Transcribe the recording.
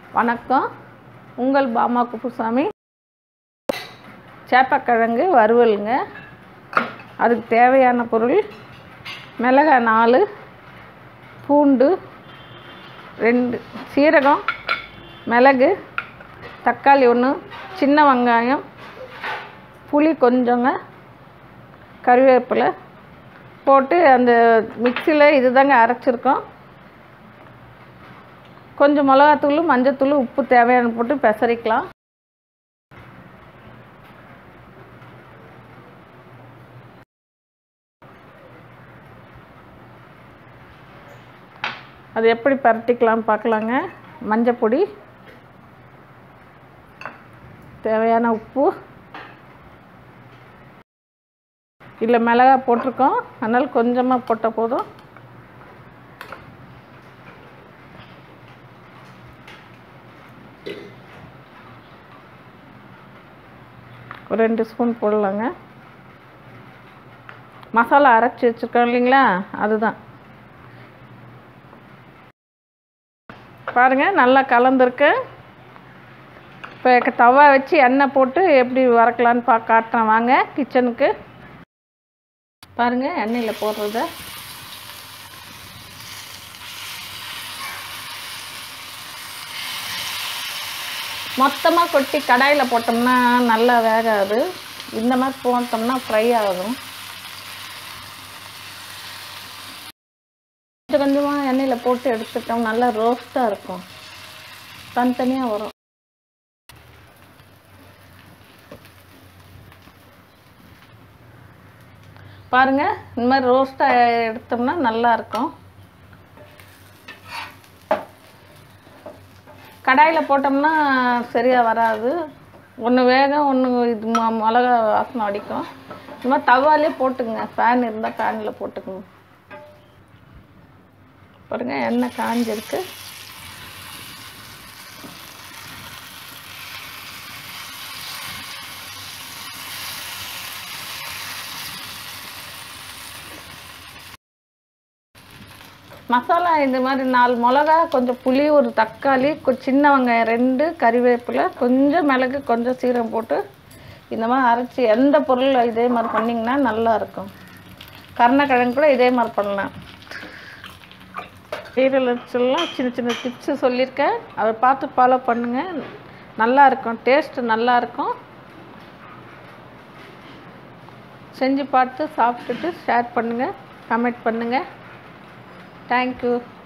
வணக்கம் உங்கள் பாமா குப்புசாமி சேப்பக்கிழங்கு வறுவலுங்க அதுக்கு தேவையான பொருள் மிளகாய் நாலு பூண்டு ரெண்டு சீரகம் மிளகு தக்காளி ஒன்று சின்ன வெங்காயம் புளி கொஞ்சங்க கருவேப்பிலை போட்டு அந்த மிக்சியில் இதுதாங்க அரைச்சிருக்கோம் கொஞ்சம் மிளகாத்தூள் மஞ்சத்தூள் உப்பு தேவையான போட்டு பெசரிக்கலாம் அது எப்படி பரட்டிக்கலாம் பார்க்கலாங்க மஞ்சப்பொடி தேவையான உப்பு இல்லை மிளகா போட்டிருக்கோம் அதனால் கொஞ்சமாக போட்டால் போதும் ஒரு ரெண்டு ஸ்பூன் போடலாங்க மசாலா அரைச்சி வச்சுருக்கோம் இல்லைங்களா அதுதான் பாருங்கள் நல்லா கலந்துருக்கு இப்போ தவா வச்சு எண்ணெய் போட்டு எப்படி வறக்கலான்னு பா காட்டுறேன் வாங்க கிச்சனுக்கு பாருங்கள் எண்ணெயில் போடுறத மொத்தமாக கொட்டி கடாயில் போட்டோம்னா நல்லா வேகாது இந்த மாதிரி போட்டோம்னா ஃப்ரை ஆகும் கொஞ்சம் கொஞ்சமாக எண்ணெயில் போட்டு எடுத்துட்டோம் நல்லா ரோஸ்ட்டாக இருக்கும் தனித்தனியாக வரும் பாருங்கள் இந்த மாதிரி ரோஸ்ட்டாக எடுத்தோம்னா நல்லா இருக்கும் கடாயில் போட்டோம்னா சரியாக வராது ஒன்று வேகம் ஒன்று இது ம- மிளகா வாசனை அடிக்கும் இந்த மாதிரி தவாலே போட்டுங்க ஃபேன் இருந்தால் ஃபேனில் போட்டுக்குங்க பாருங்க எண்ணெய் காஞ்சிருக்கு மசாலா இந்த மாதிரி நாலு மிளகா கொஞ்சம் புளி ஒரு தக்காளி கொ- சின்ன வெங்காயம் ரெண்டு கறிவேப்பிலை கொஞ்சம் மிளகு கொஞ்சம் சீரகம் போட்டு இந்த மாதிரி அரைச்சி எந்த பொருள் இதே மாதிரி பண்ணிங்கன்னா நல்லா இருக்கும் கருணக்கிழங்கு கூட இதே மாதிரி பண்ணலாம் சீரகலாம் சின்ன சின்ன டிப்ஸு சொல்லியிருக்கேன் அதை பார்த்து ஃபாலோ பண்ணுங்கள் நல்லா இருக்கும் டேஸ்ட்டு நல்லா இருக்கும் செஞ்சு பார்த்து சாப்பிட்டுட்டு ஷேர் பண்ணுங்கள் கமெண்ட் பண்ணுங்கள் தேங்க்யூ